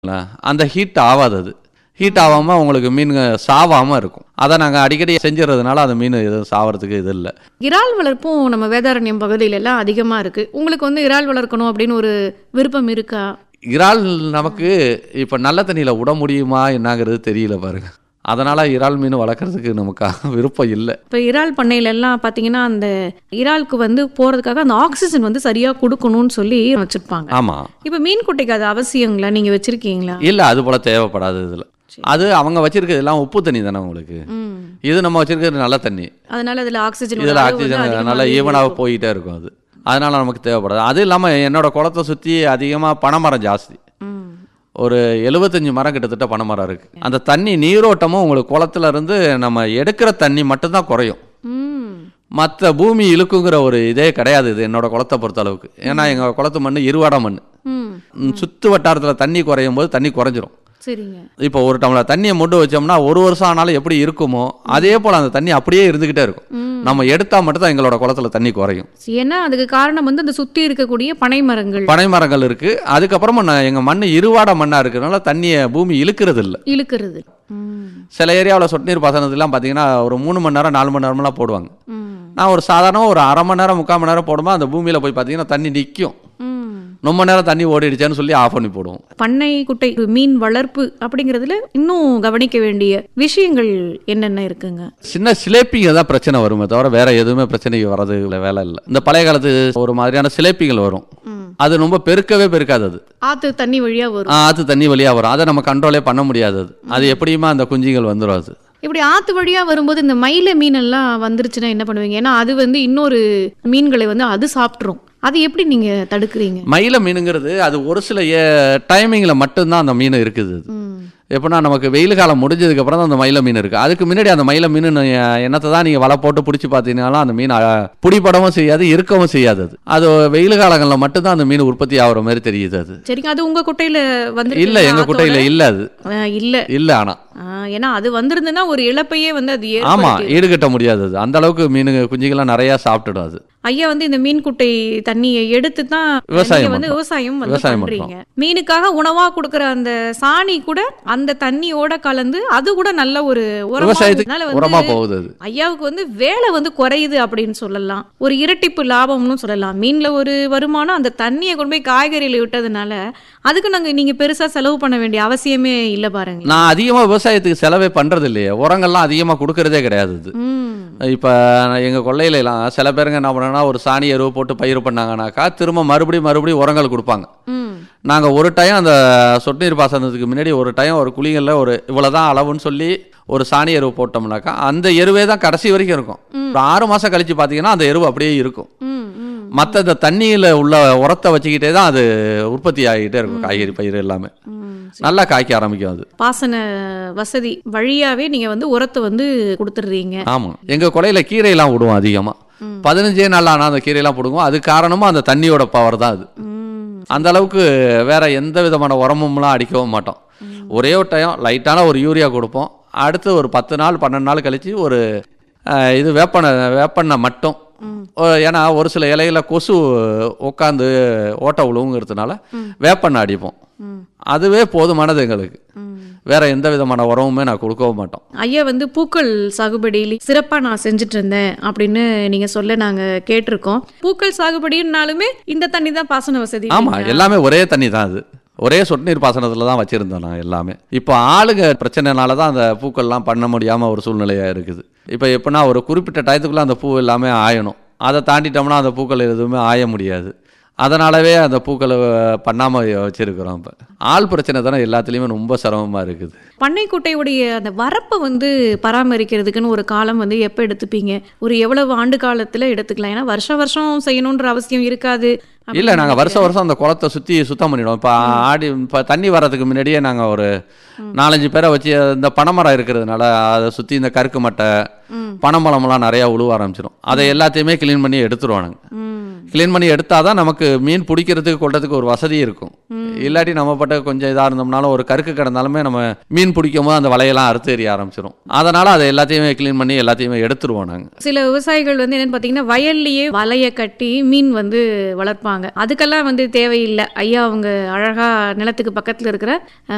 அந்த ஹீட் ஆகாது அது ஹீட் ஆகாமல் உங்களுக்கு மீன் சாவாமல் இருக்கும் அதை நாங்கள் அடிக்கடி செஞ்சுறதுனால அந்த மீன் எதுவும் சாவறதுக்கு இது இல்லை இறால் வளர்ப்பும் நம்ம வேதாரண்யம் பகுதியில எல்லாம் அதிகமா இருக்கு உங்களுக்கு வந்து இறால் வளர்க்கணும் அப்படின்னு ஒரு விருப்பம் இருக்கா இறால் நமக்கு இப்போ நல்ல தண்ணியில் விட முடியுமா என்னங்கிறது தெரியல பாருங்க அதனால் இறால் மீன் வளர்க்குறதுக்கு நமக்கு விருப்பம் இல்லை இப்போ இறால் பண்ணையில எல்லாம் பார்த்தீங்கன்னா அந்த இறாலுக்கு வந்து போறதுக்காக அந்த ஆக்சிஜன் வந்து சரியா கொடுக்கணும்னு சொல்லி வச்சிருப்பாங்க ஆமாம் இப்போ மீன் குட்டைக்கு அது அவசியங்களா நீங்க வச்சிருக்கீங்களா இல்லை அது போல் தேவைப்படாது இதில் அது அவங்க வச்சிருக்கிறது எல்லாம் உப்பு தண்ணி தானே உங்களுக்கு ம் இது நம்ம வச்சிருக்கிறது நல்ல தண்ணி அதனால அதுல ஆக்சிஜன் இதில் ஆக்சிஜன் நல்லா ஈவனாக போயிட்டே இருக்கும் அது அதனால நமக்கு தேவைப்படாது அது இல்லாமல் என்னோட குளத்தை சுற்றி அதிகமாக பனைமரம் ஜாஸ்தி ஒரு எழுபத்தஞ்சு மரம் கிட்டத்தட்ட பனைமரம் இருக்கு அந்த தண்ணி நீரோட்டமும் உங்களுக்கு குளத்துல இருந்து நம்ம எடுக்கிற தண்ணி மட்டும்தான் குறையும் ம் மற்ற பூமி இழுக்குங்கிற ஒரு இதே கிடையாது இது என்னோட குளத்தை பொறுத்த அளவுக்கு ஏன்னா எங்கள் குளத்து மண் இருவாட மண் ம் ம், சுத்து வட்டாரத்தில் தண்ணி குறையும் போது தண்ணி குறைஞ்சிரும் சரிங்க இப்போ ஒரு டம்ளர் தண்ணியை மொண்டு வச்சோம்னா ஒரு வருஷம் ஆனாலும் எப்படி இருக்குமோ அதே போல் அந்த தண்ணி அப்படியே இருந்துக்கிட்டே இருக்கும் ம் நம்ம எடுத்தா மட்டும் தான் எங்களோட குளத்துல தண்ணி குறையும் ஏன்னா அதுக்கு காரணம் வந்து அந்த சுத்தி இருக்கக்கூடிய பனை மரங்கள் பனை மரங்கள் இருக்கு அதுக்கப்புறமா நான் எங்க மண் இருவாட மண்ணா இருக்கிறதுனால தண்ணியை பூமி இழுக்கிறது இல்லை இழுக்கிறது ம் சில ஏரியாவில் சொட்டு நீர் பாசனத்துலாம் பார்த்தீங்கன்னா ஒரு மூணு மணி நேரம் நாலு மணி நேரம்லாம் போடுவாங்க ம் நான் ஒரு சாதாரண ஒரு அரை மணி நேரம் முக்கால் மணி நேரம் போடும்போது அந்த பூமியில் போய் பார்த்தீங்கன்னா தண்ணி நிற்கும் ம் ரொம்ப நேரம் தண்ணி ஓடிடுச்சேன்னு சொல்லி ஆஃப் பண்ணி போடுவோம் பண்ணை குட்டை மீன் வளர்ப்பு அப்படிங்கிறதுல இன்னும் கவனிக்க வேண்டிய விஷயங்கள் என்னென்ன இருக்குங்க சின்ன சிலேப்பிங்க தான் பிரச்சனை வருமே தவிர வேற எதுவுமே பிரச்சனை வர்றது இல்லை வேலை இல்லை இந்த பழைய காலத்து ஒரு மாதிரியான சிலேப்பிகள் வரும் ம். அது ரொம்ப பெருக்கவே பெருக்காது அது ஆத்து தண்ணி வழியா வரும் ஆ, ஆத்து தண்ணி வழியாக வரும் அதை நம்ம கண்ட்ரோலே பண்ண முடியாது அது அது எப்படியுமா அந்த குஞ்சுகள் வந்துடும் அது இப்படி ஆத்து வழியா வரும்போது இந்த மயில மீன் எல்லாம் வந்துருச்சுன்னா என்ன பண்ணுவீங்க ஏன்னா அது வந்து இன்னொரு மீன்களை வந்து அது சாப்பிட்ரும் அது எப்படி நீங்க தடுக்கிறீங்க மயில மீனுங்கிறது அது ஒரு சில டைமிங்கில் மட்டும்தான் அந்த மீன் இருக்குது அது ம் எப்படின்னா நமக்கு வெயில் காலம் முடிஞ்சதுக்கு அப்புறம் தான் அந்த மயில மீன் இருக்கு அதுக்கு முன்னாடி அந்த மயில மீன் என்னத்தை தான் நீங்க வலை போட்டு பிடிச்சி பார்த்தீங்கன்னாலும் அந்த மீன் அஹ், பிடிபடவும் செய்யாது இருக்கவும் செய்யாது அது அது வெயில் காலங்களில் மட்டும்தான் அந்த மீன் உற்பத்தி ஆகுற மாதிரி தெரியுது அது சரிங்க அது உங்க குட்டையில வந்து இல்ல எங்க குட்டையில இல்ல அது இல்ல இல்ல ஆனா ஆ, ஏன்னா அது வந்திருந்ததுன்னா ஒரு இழப்பையே வந்து அது ஆமா ஏற்படுத்தி ஈடுகட்ட முடியாது அது அந்த அளவுக்கு மீன் குஞ்சுகள்லாம் நிறைய சாப்பிட்டுடும் அது ஐயா வந்து இந்த மீன் குட்டை தண்ணியை எடுத்து தான் விவசாயம் நீங்க வந்து பண்றோம். விவசாயம் வந்து விவசாயம் பண்றீங்க மீனுக்காக உணவா கொடுக்குற அந்த சாணி கூட அந்த தண்ணியோட கலந்து அது கூட நல்ல ஒரு உரமா விவசாயத்துக்கு இருந்ததுனால உரமா வந்து போகுது அது ஐயாவுக்கு வந்து வேலை வந்து குறையுது அப்படின்னு சொல்லலாம் ஒரு இரட்டிப்பு லாபம்னு சொல்லலாம் மீன்ல ஒரு வருமானம் அந்த தண்ணியை கொண்டு போய் காய்கறியில விட்டதுனால அதுக்கு நாங்க நீங்க பெருசா செலவு பண்ண வேண்டிய அவசியமே இல்ல பாருங்க நான் அதிகமா விவசாயத்துக்கு செலவே பண்றது இல்லையே உரங்கள்லாம் அதிகமா கொடுக்கறதே கிடையாது இது ம் இப்போ எங்கள் கொள்ளையில எல்லாம் சில பேருங்க என்ன பண்ணாங்கன்னா ஒரு சாணி எருவு போட்டு பயிர் பண்ணாங்கனாக்கா திரும்ப மறுபடியும் மறுபடியும் உரங்கள் கொடுப்பாங்க ம் நாங்கள் ஒரு டைம் அந்த சொட்டு நீர் பாசனத்துக்கு முன்னாடி ஒரு டைம் ஒரு குழிகளில் ஒரு இவ்வளோதான் அளவுன்னு சொல்லி ஒரு சாணி எருவு போட்டோம்னாக்கா அந்த எருவே தான் கடைசி வரைக்கும் இருக்கும் ஒரு ஆறு மாதம் கழிச்சு பார்த்தீங்கன்னா அந்த எருவு அப்படியே இருக்கும் ம் ம் மற்ற இந்த தண்ணியில் உள்ள உரத்தை வச்சுக்கிட்டே தான் அது உற்பத்தி ஆகிட்டே இருக்கும் காய்கறி பயிர் எல்லாமே ம் நல்லா காய்க்க ஆரம்பிக்கும் அது பாசன வசதி வழியாவே நீங்க வந்து உரத்தை வந்து கொடுத்துடுறீங்க ஆமாம் எங்கள் கொலையில் கீரையெல்லாம் விடுவோம் அதிகமாக ம். பதினஞ்சே நாள் ஆனால் அந்த கீரையெல்லாம் பிடுங்குவோம் அது காரணமாக அந்த தண்ணியோட பவர் தான் அது ம் அந்த அளவுக்கு வேற எந்த விதமான உரமும்லாம் அடிக்கவும் மாட்டோம் ஒரே ஒரு டைம் லைட்டான ஒரு யூரியா கொடுப்போம் அடுத்து ஒரு பத்து நாள் பன்னெண்டு நாள் கழிச்சு ஒரு அஹ், இது வேப்பனை வேப்பெண்ணெய் மட்டும் ம். ஒ- ஏன்னா ஒரு சில இலையில கொசு உட்காந்து ஓட்ட உழுவுங்கிறதுனால வேப்பெண்ணெய் அடிப்போம் ம் அதுவே போதுமானது எங்களுக்கு ம் வேற எந்த விதமான உரமுமே நான் கொடுக்கவும் மாட்டோம் ஐயா வந்து பூக்கள் சாகுபடியில் சிறப்பா நான் செஞ்சுட்டு இருந்தேன் அப்படின்னு நீங்க சொல்ல நாங்க கேட்டிருக்கோம் பூக்கள் சாகுபடினாலுமே இந்த தண்ணி தான் பாசன வசதி ஆமா எல்லாமே ஒரே தண்ணி தான் அது ஒரே சொட்டு நீர் பாசனத்தில் தான் வச்சுருந்தோம் நான் எல்லாமே இப்போ ஆளுங்க பிரச்சனைனால தான் அந்த பூக்கள்லாம் பண்ண முடியாமல் ஒரு சூழ்நிலையாக இருக்குது இப்போ எப்படின்னா ஒரு குறிப்பிட்ட டயத்துக்குள்ளே அந்த பூ எல்லாமே ஆயணும் அதை தாண்டிட்டோம்னா அந்த பூக்கள் எதுவுமே ஆய முடியாது அதனாலவே அந்த பூக்களை பண்ணாமல் வச்சுருக்கிறோம் இப்போ ஆள் பிரச்சனை தானே எல்லாத்துலேயுமே ரொம்ப சிரமமாக இருக்குது பண்ணைக்குட்டையுடைய அந்த வரப்பை வந்து பராமரிக்கிறதுக்குன்னு ஒரு காலம் வந்து எப்போ எடுத்துப்பீங்க ஒரு எவ்வளவு ஆண்டு காலத்துல எடுத்துக்கலாம் ஏன்னா வருஷம் வருஷம் செய்யணுன்ற அவசியம் இருக்காது இல்லை அப்படின்னு நாங்கள் வருஷம் வருஷம் அந்த குளத்தை சுற்றி சுத்தம் பண்ணிடுவோம் இப்போ ஆடி இப்போ தண்ணி வர்றதுக்கு முன்னாடியே நாங்கள் ஒரு நாலஞ்சு பேரை வச்சு இந்த பனைமரம் இருக்கிறதுனால அதை சுற்றி இந்த கருக்கு மட்டை ம். பனைமரம்லாம் நிறையா உழுவ ஆரம்பிச்சிடும் அதை எல்லாத்தையுமே க்ளீன் பண்ணி எடுத்துருவோம் நாங்கள் ம் க்ளீன் பண்ணி எடுத்தால் தான் நமக்கு மீன் பிடிக்கிறதுக்கு கொள்றதுக்கு ஒரு வசதி இருக்கும் இல்லாட்டி நம்ம பட்ட கொஞ்சம் இதாக இருந்தோம்னாலும் ஒரு கருக்கு கிடந்தாலுமே நம்ம மீன் பிடிக்கும் போது அந்த வலையெல்லாம் அறுத்து எறிய ஆரம்பிச்சிடும் அதனால் அதை எல்லாத்தையுமே க்ளீன் பண்ணி எல்லாத்தையுமே எடுத்துருவோம் நாங்கள் சில விவசாயிகள் வந்து என்னன்னு பார்த்தீங்கன்னா வயல்லையே வலைய கட்டி மீன் வந்து வளர்ப்பாங்க அதுக்கெல்லாம் வந்து தேவையில்லை ஐயா அவங்க அழகா நிலத்துக்கு பக்கத்துல இருக்கிற